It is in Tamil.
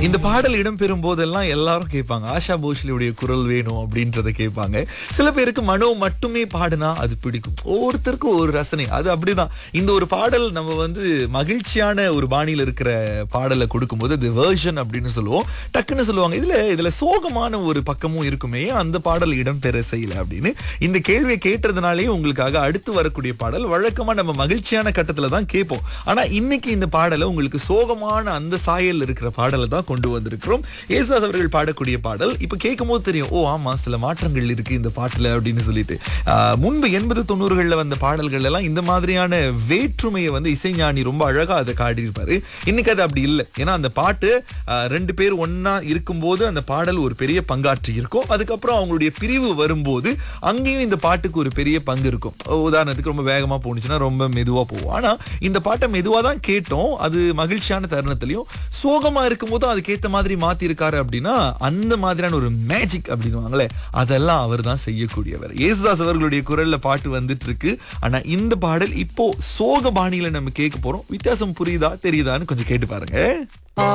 இந்த பாடல் இடம்பெறும் போதெல்லாம் எல்லாரும் கேட்பாங்க ஆஷா போஸ்லியுடைய குரல் வேணும் அப்படின்றத கேட்பாங்க சில பேருக்கு மனோ மட்டுமே பாடினா அது பிடிக்கும் ஒவ்வொருத்தருக்கும் ஒரு ரசனை அது அப்படிதான் இந்த ஒரு பாடல் நம்ம வந்து மகிழ்ச்சியான ஒரு பாணியில இருக்கிற பாடலை கொடுக்கும்போது அது வேர்ஷன் அப்படின்னு சொல்லுவோம் டக்குன்னு சொல்லுவாங்க இதுல இதுல சோகமான ஒரு பக்கமும் இருக்குமே ஏன் அந்த பாடல் இடம்பெற செய்யல அப்படின்னு இந்த கேள்வியை கேட்டதுனாலே உங்களுக்காக அடுத்து வரக்கூடிய பாடல் வழக்கமா நம்ம மகிழ்ச்சியான கட்டத்துல தான் கேட்போம் ஆனா இன்னைக்கு இந்த பாடலை உங்களுக்கு சோகமான அந்த சாயல் இருக்கிற பாடலை தான் கொண்டு வந்திருக்கிறோம் ஏசாஸ் அவர்கள் பாடக்கூடிய பாடல் இப்ப கேட்கும் போது தெரியும் ஓ ஆமா சில மாற்றங்கள் இருக்கு இந்த பாட்டுல அப்படின்னு சொல்லிட்டு ஆஹ், முன்பு எண்பது தொண்ணூறுகள்ல வந்த பாடல்கள் எல்லாம் இந்த மாதிரியான வேற்றுமையை வந்து இசைஞானி ரொம்ப அழகா அதை காட்டியிருப்பாரு இன்னைக்கு அது அப்படி இல்லை ஏன்னா அந்த பாட்டு ஆஹ், ரெண்டு பேர் ஒன்னா இருக்கும்போது அந்த பாடல் ஒரு பெரிய பங்காற்றி இருக்கும் அதுக்கப்புறம் அவங்களுடைய பிரிவு வரும்போது அங்கேயும் இந்த பாட்டுக்கு ஒரு பெரிய பங்கு இருக்கும் உதாரணத்துக்கு ரொம்ப வேகமா போணுச்சுன்னா ரொம்ப மெதுவா போகும் ஆனா இந்த பாட்டை மெதுவா தான் கேட்டோம் அது மகிழ்ச்சியான தருணத்திலையும் சோகமா இருக்கும்போது அதுக்கேத்த மாதிரி மாத்தி இருக்காரு அப்படின்னா அந்த மாதிரியான ஒரு மேஜிக் அப்படின்னுவாங்களே அதெல்லாம் அவர் தான் செய்யக்கூடியவர் ஏசுதாஸ் அவர்களுடைய குரல்ல பாட்டு வந்துட்டு இருக்கு ஆனா இந்த பாடல் இப்போ சோக பாணியில நம்ம கேட்க போறோம் வித்தியாசம் புரியுதா தெரியுதான்னு கொஞ்சம் கேட்டு பாருங்க